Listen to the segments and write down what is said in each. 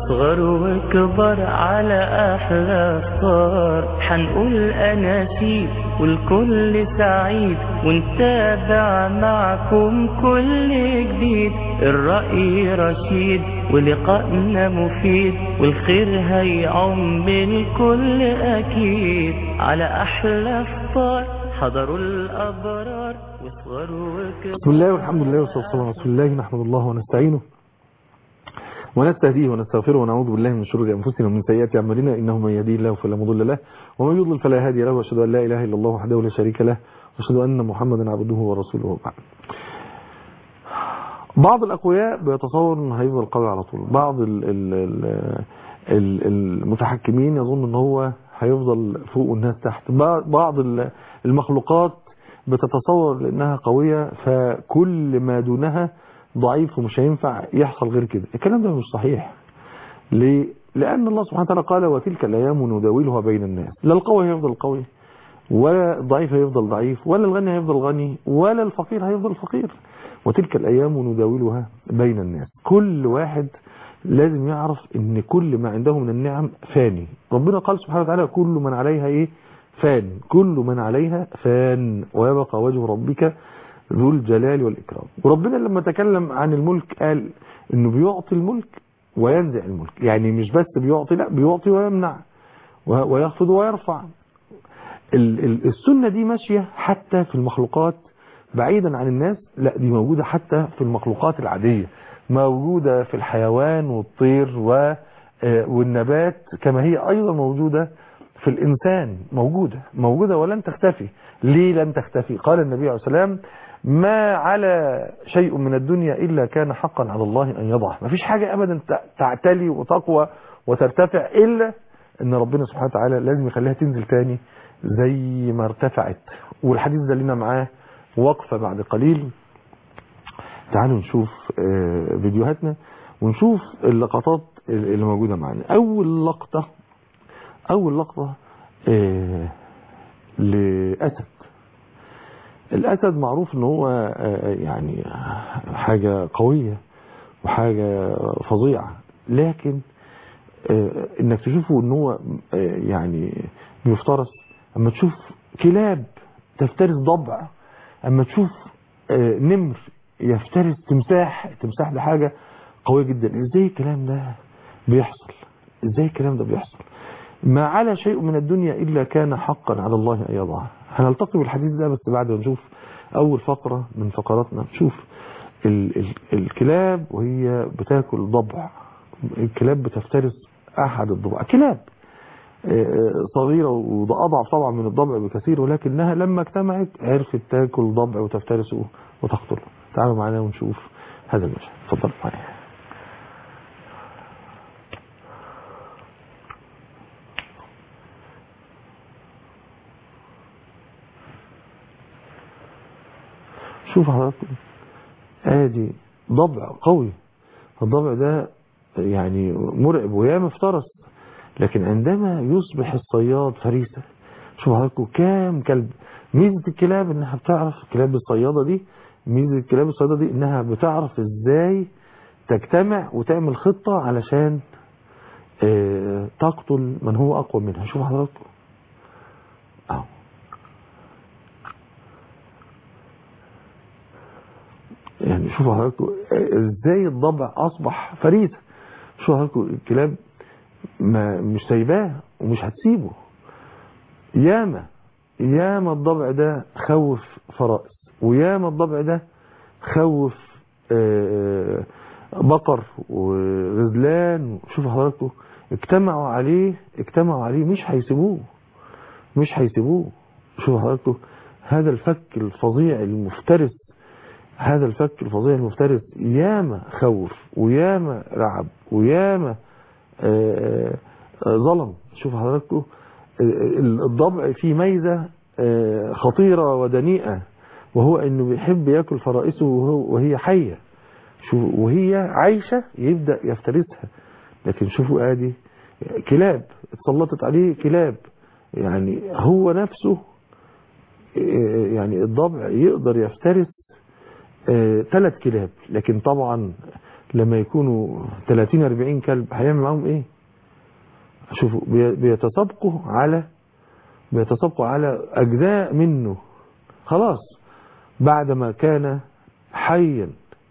واصغر وكبر على احلى صار حنقول اناشيد والكل سعيد ونتابع معكم كل جديد الرأي رشيد ولقائنا مفيد والخير هيعم الكل اكيد على احلى فطار حضروا الابرار واصغروا وكبر بسم الله والحمد لله والصلاة والسلام على رسول الله نحمد الله ونستعينه ونستهديه ونستغفره ونعوذ بالله من شرور أنفسنا ومن سيئات أعمالنا إنه من يهديه الله فلا مضل له ومن يضلل فلا هادي له وأشهد أن لا إله إلا الله وحده لا شريك له وأشهد أن محمدا عبده ورسوله وبعد بعض الأقوياء بيتصور أنه هيفضل قوي على طول بعض ال ال ال ال المتحكمين يظن أن هو هيفضل فوق والناس تحت بعض المخلوقات بتتصور لأنها قوية فكل ما دونها ضعيف ومش هينفع يحصل غير كده الكلام ده مش صحيح ليه؟ لأن الله سبحانه وتعالى قال وتلك الأيام نداولها بين الناس لا القوي هيفضل قوي ولا الضعيف هيفضل ضعيف ولا الغني هيفضل غني ولا الفقير هيفضل فقير وتلك الأيام نداولها بين الناس كل واحد لازم يعرف ان كل ما عنده من النعم فاني ربنا قال سبحانه وتعالى كل من عليها ايه فان كل من عليها فان ويبقى وجه ربك ذو الجلال والإكرام وربنا لما تكلم عن الملك قال انه بيعطي الملك وينزع الملك يعني مش بس بيعطي لا بيعطي ويمنع ويخفض ويرفع السنة دي ماشية حتى في المخلوقات بعيدا عن الناس لا دي موجودة حتى في المخلوقات العادية موجودة في الحيوان والطير والنبات كما هي أيضا موجودة في الإنسان موجودة موجودة ولن تختفي ليه لن تختفي قال النبي عليه السلام ما على شيء من الدنيا إلا كان حقا على الله أن يضعه ما فيش حاجة أبدا تعتلي وتقوى وترتفع إلا أن ربنا سبحانه وتعالى لازم يخليها تنزل تاني زي ما ارتفعت والحديث ده لنا معاه وقفة بعد قليل تعالوا نشوف فيديوهاتنا ونشوف اللقطات اللي موجودة معنا أول لقطة أول لقطة لأسد الأسد معروف ان هو يعني حاجة قوية وحاجة فظيعة لكن انك تشوفه ان هو يعني بيفترس اما تشوف كلاب تفترس ضبع اما تشوف نمر يفترس تمساح التمساح ده حاجة قوية جدا ازاي الكلام ده بيحصل ازاي الكلام ده بيحصل ما على شيء من الدنيا إلا كان حقا على الله أن يضعه هنلتقي بالحديث ده بس بعد ما نشوف أول فقرة من فقراتنا نشوف ال ال الكلاب وهي بتاكل ضبع الكلاب بتفترس أحد الضبع كلاب صغيرة وده أضعف طبعا من الضبع بكثير ولكنها لما اجتمعت عرفت تاكل ضبع وتفترسه وتقتله تعالوا معنا ونشوف هذا المشهد اتفضل معايا شوف حضراتكم ادي ضبع قوي الضبع ده يعني مرعب وياما افترس لكن عندما يصبح الصياد فريسة شوف حضراتكم كام كلب ميزة الكلاب انها بتعرف الكلاب الصيادة دي ميزة الكلاب الصيادة دي انها بتعرف ازاي تجتمع وتعمل خطة علشان اه تقتل من هو اقوى منها شوف حضراتكم اهو يعني شوفوا حضراتكم ازاي الضبع اصبح فريسة شوفوا حضراتكم الكلاب ما مش سايباه ومش هتسيبه ياما ياما الضبع ده خوف فرائس وياما الضبع ده خوف بقر وغزلان شوفوا حضراتكم اجتمعوا عليه اجتمعوا عليه مش هيسيبوه مش هيسيبوه شوفوا حضراتكم هذا الفك الفظيع المفترس هذا الفك الفظيع المفترس ياما خوف وياما رعب وياما ظلم شوف حضراتكم الضبع فيه ميزة خطيرة ودنيئة وهو انه بيحب ياكل فرائسه وهي حية وهي عايشة يبدأ يفترسها لكن شوفوا ادي كلاب اتسلطت عليه كلاب يعني هو نفسه يعني الضبع يقدر يفترس ثلاث كلاب لكن طبعا لما يكونوا 30 40 كلب هيعمل معاهم ايه شوفوا بي- بيتسابقوا على بيتسابقوا على اجزاء منه خلاص بعدما كان حيا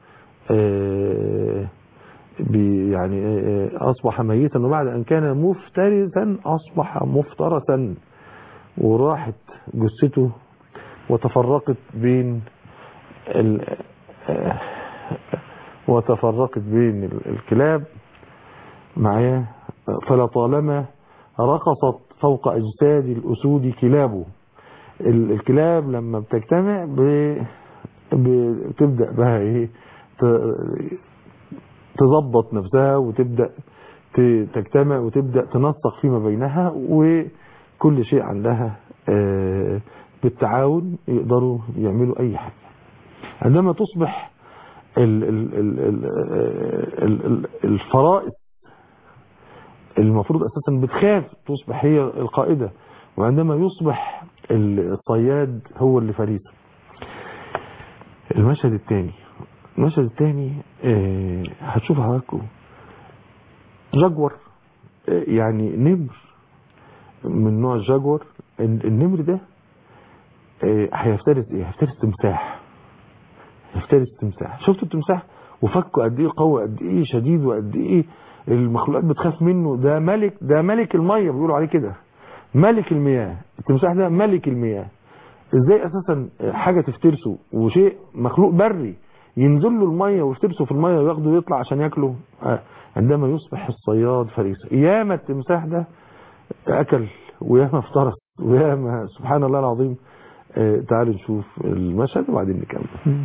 آه، بي- يعني آه، آه، اصبح ميتا وبعد ان كان مفترسا اصبح مفترسا وراحت جثته وتفرقت بين ال... آه، وتفرقت بين ال- الكلاب معايا فلطالما رقصت فوق أجساد الأسود كلابه ال- الكلاب لما بتجتمع ب- بتبدأ بقى ايه ت- تظبط نفسها وتبدأ ت- تجتمع وتبدأ تنسق فيما بينها وكل شيء عندها آه، بالتعاون يقدروا يعملوا أي حاجة عندما تصبح ال- ال- ال- ال- ال- ال- الفرائض المفروض أساسا بتخاف تصبح هي القائدة وعندما يصبح الصياد هو اللي فريسه المشهد الثاني المشهد الثاني آه، هتشوف حضراتكم جاجور آه، يعني نمر من نوع الجاجور ال- النمر ده آه، هيفترس ايه هيفترس تمساح هيفترس تمساح شفتوا التمساح وفكه قد ايه قوي قد ايه شديد وقد ايه المخلوقات بتخاف منه ده ملك ده ملك الميه بيقولوا عليه كده ملك المياه التمساح ده ملك المياه ازاي اساسا حاجه تفترسه وشيء مخلوق بري ينزل له الميه ويفترسه في الميه وياخده ويطلع عشان ياكله آه، عندما يصبح الصياد فريسه ياما التمساح ده اكل وياما افترس وياما سبحان الله العظيم آه، تعالوا نشوف المشهد وبعدين نكمل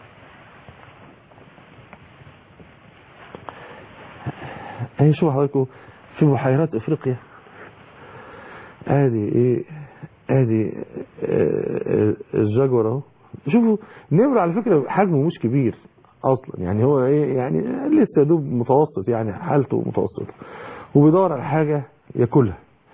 اهي شوفوا حضراتكم في بحيرات افريقيا ادي ايه ادي آه، آه، الجاجور اهو شوفوا نمر على فكره حجمه مش كبير اصلا يعني هو ايه يعني لسه دوب متوسط يعني حالته متوسطه وبيدور على حاجه ياكلها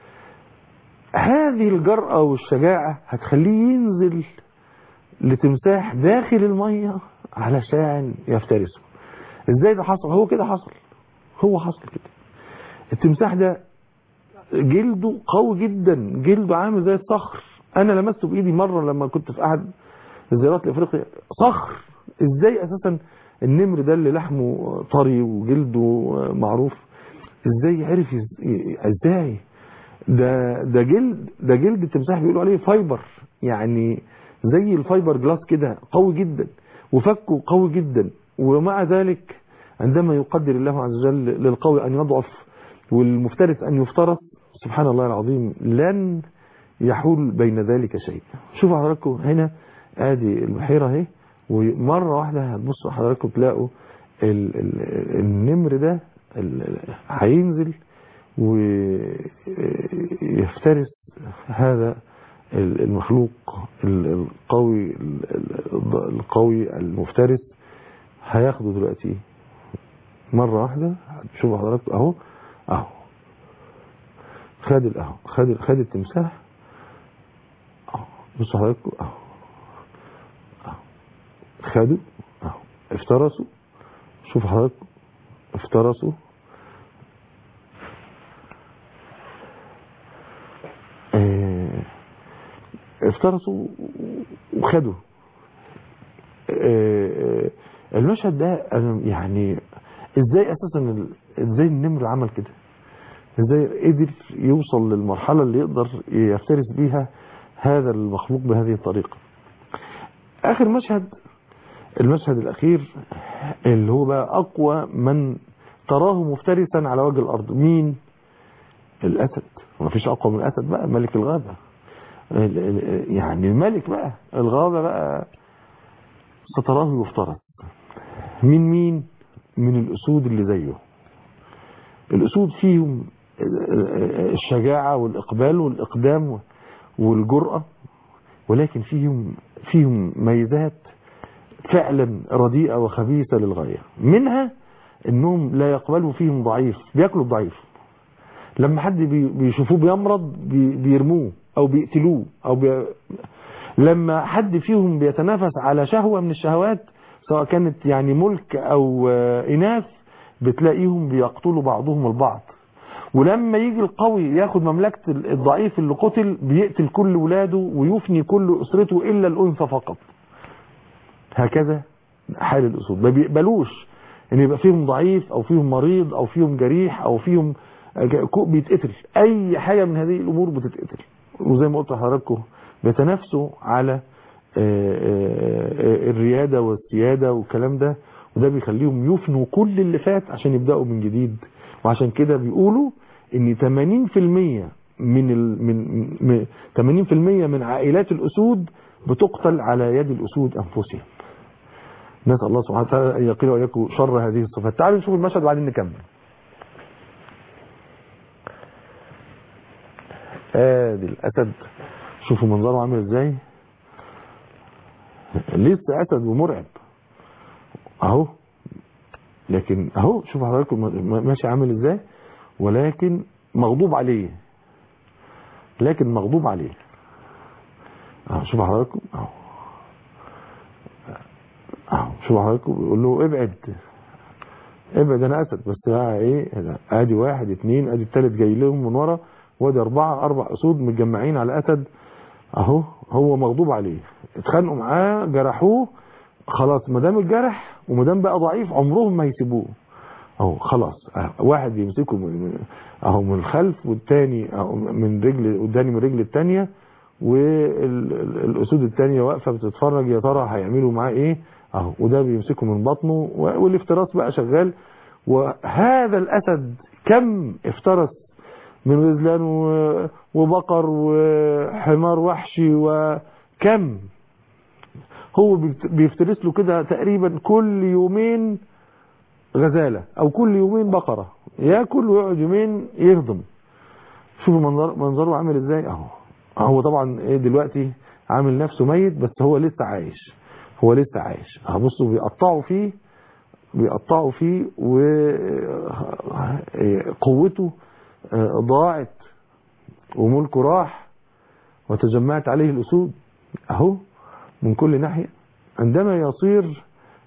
هذه الجرأة والشجاعة هتخليه ينزل لتمساح داخل المية علشان يفترسه ازاي ده حصل هو كده حصل هو حصل كده التمساح ده جلده قوي جدا جلده عامل زي الصخر انا لمسته بايدي مره لما كنت في احد الزيارات لافريقيا صخر ازاي اساسا النمر ده اللي لحمه طري وجلده معروف ازاي عرف يز- ازاي ده ده جلد ده جلد التمساح بيقولوا عليه فايبر يعني زي الفايبر جلاس كده قوي جدا وفكه قوي جدا ومع ذلك عندما يقدر الله عز وجل للقوي ان يضعف والمفترس ان يفترس سبحان الله العظيم لن يحول بين ذلك شيء شوفوا حضراتكم هنا ادي البحيره اهي ومره واحده هتبصوا حضراتكم تلاقوا ال ال النمر ده ال- هينزل ويفترس هذا المخلوق القوي القوي المفترس هياخده دلوقتي مرة واحدة شوفوا حضراتكم اهو اهو خد ال- اهو خد خد التمساح اهو بصوا حضراتكم اهو اهو خدوا اهو افترسوا شوفوا حضراتكم افترسوا آه، افترسوا وخدوا آه، آه، المشهد ده أنا يعني ازاي اساسا ال- ازاي النمر عمل كده ازاي قدر يوصل للمرحلة اللي يقدر يفترس بيها هذا المخلوق بهذه الطريقة اخر مشهد المشهد الاخير اللي هو بقى اقوى من تراه مفترسا على وجه الارض مين الاسد ما فيش اقوى من الاسد بقى ملك الغابة ال- ال- يعني الملك بقى الغابة بقى ستراه يفترس من مين من الاسود اللي زيه الاسود فيهم الشجاعة والاقبال والاقدام والجرأة ولكن فيهم فيهم ميزات فعلا رديئة وخبيثة للغاية منها انهم لا يقبلوا فيهم ضعيف بياكلوا الضعيف لما حد بي- بيشوفوه بيمرض بي- بيرموه او بيقتلوه او بي... لما حد فيهم بيتنافس على شهوة من الشهوات سواء كانت يعني ملك او آه، اناث بتلاقيهم بيقتلوا بعضهم البعض ولما يجي القوي ياخد مملكة الضعيف اللي قتل بيقتل كل ولاده ويفني كل أسرته إلا الأنثى فقط هكذا حال الأسود ما بيقبلوش ان يبقى فيهم ضعيف او فيهم مريض او فيهم جريح او فيهم كو- بيتقتل اي حاجة من هذه الامور بتتقتل وزي ما قلت لحضراتكم بيتنافسوا على آه، آه، آه، الريادة والسيادة والكلام ده وده بيخليهم يفنوا كل اللي فات عشان يبدأوا من جديد وعشان كده بيقولوا ان 80% من ال... من من- 80% من عائلات الاسود بتقتل على يد الاسود انفسهم نسأل الله سبحانه وتعالى أن يقيل وإياكم شر هذه الصفات تعالوا نشوف المشهد وبعدين نكمل ادي الأسد شوفوا منظره عامل ازاي لسه أسد ومرعب اهو لكن اهو شوفوا حضراتكم م- ماشي عامل ازاي ولكن مغضوب عليه لكن مغضوب عليه اهو شوفوا حضراتكم اهو اهو شوفوا حضراتكم بيقول له ابعد ابعد انا اسد بس بقى ايه ادي واحد اتنين ادي التالت جاي لهم من ورا وادي اربعة اربع اسود متجمعين على اسد اهو هو مغضوب عليه اتخانقوا معاه جرحوه خلاص ما دام الجرح وما دام بقى ضعيف عمرهم ما يسيبوه اهو خلاص أهو واحد بيمسكه من اهو من الخلف والتاني أهو من رجل والتاني من رجل التانية والاسود التانية واقفة بتتفرج يا ترى هيعملوا معاه ايه اهو وده بيمسكه من بطنه والافتراس بقى شغال وهذا الاسد كم افترس من غزلان و- وبقر وحمار وحشي وكم هو بيفت- بيفترس له كده تقريبا كل يومين غزالة او كل يومين بقرة ياكل ويقعد يومين يهضم شوفوا منظر منظره عامل ازاي اهو هو طبعا ايه دلوقتي عامل نفسه ميت بس هو لسه عايش هو لسه عايش هبصوا بيقطعوا فيه بيقطعوا فيه وقوته ضاعت وملكه راح وتجمعت عليه الأسود أهو من كل ناحية عندما يصير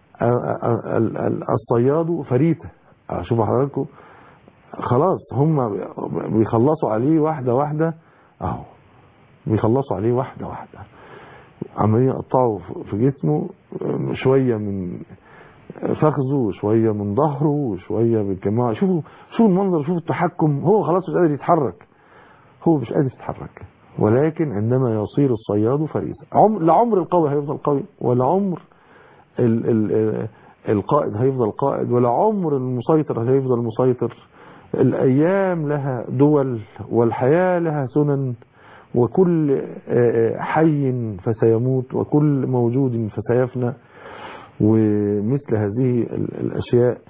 الصياد فريسة شوفوا حضراتكم خلاص هم بيخلصوا عليه واحدة واحدة اهو بيخلصوا عليه واحدة واحدة عمالين يقطعوا في جسمه شوية من فخذه وشوية من ظهره وشوية بالجماعة شوفوا شوفوا المنظر شوفوا التحكم هو خلاص مش قادر يتحرك هو مش قادر يتحرك ولكن عندما يصير الصياد فريسة عمر لا عمر القوي هيفضل قوي ولا عمر ال ال القائد هيفضل قائد ولا عمر المسيطر هيفضل مسيطر الأيام لها دول والحياة لها سنن وكل حي فسيموت وكل موجود فسيفنى ومثل هذه الأشياء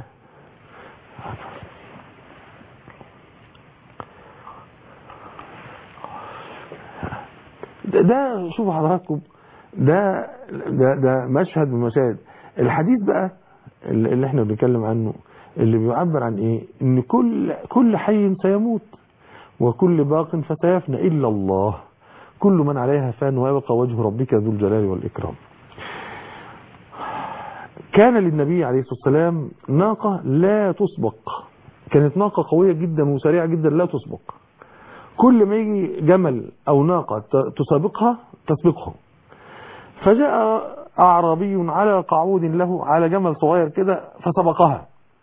ده, ده شوفوا حضراتكم ده, ده ده مشهد من المشاهد الحديث بقى اللي احنا بنتكلم عنه اللي بيعبر عن ايه ان كل كل حي سيموت وكل باق فسيفنى الا الله كل من عليها فان ويبقى وجه ربك ذو الجلال والاكرام كان للنبي عليه الصلاه والسلام ناقه لا تسبق كانت ناقه قويه جدا وسريعه جدا لا تسبق كل ما يجي جمل او ناقه تسابقها تسبقه فجاء أعرابي على قعود له على جمل صغير كده فسبقها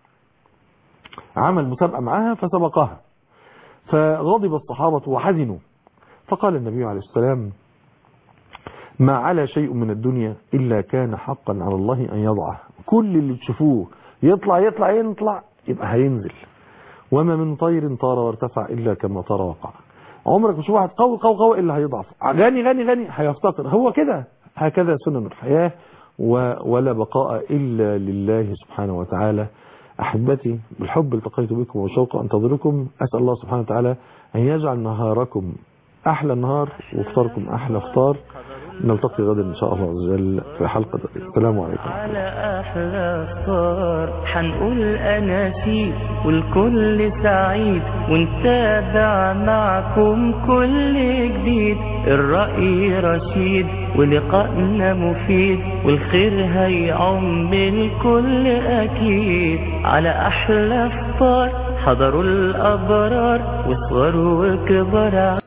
عمل مسابقة معها فسبقها فغضب الصحابة وحزنوا فقال النبي عليه السلام ما على شيء من الدنيا إلا كان حقا على الله أن يضعه كل اللي تشوفوه يطلع يطلع يطلع يبقى هينزل وما من طير طار وارتفع إلا كما طار وقع عمرك مش واحد قوي قوي قوي إلا هيضعف غني غني غني هيفتقر هو كده هكذا سنن الحياة ولا بقاء إلا لله سبحانه وتعالى أحبتي بالحب التقيت بكم وشوق أنتظركم أسأل الله سبحانه وتعالى أن يجعل نهاركم أحلى النهار وفطاركم أحلى فطار نلتقي غدا ان شاء الله عز وجل في حلقه جديدة. السلام عليكم على أحلى صار حنقول أناشيد والكل سعيد ونتابع معكم كل جديد الرأي رشيد ولقائنا مفيد والخير هيعم الكل أكيد على أحلى فطار حضروا الأبرار وصغروا وكبار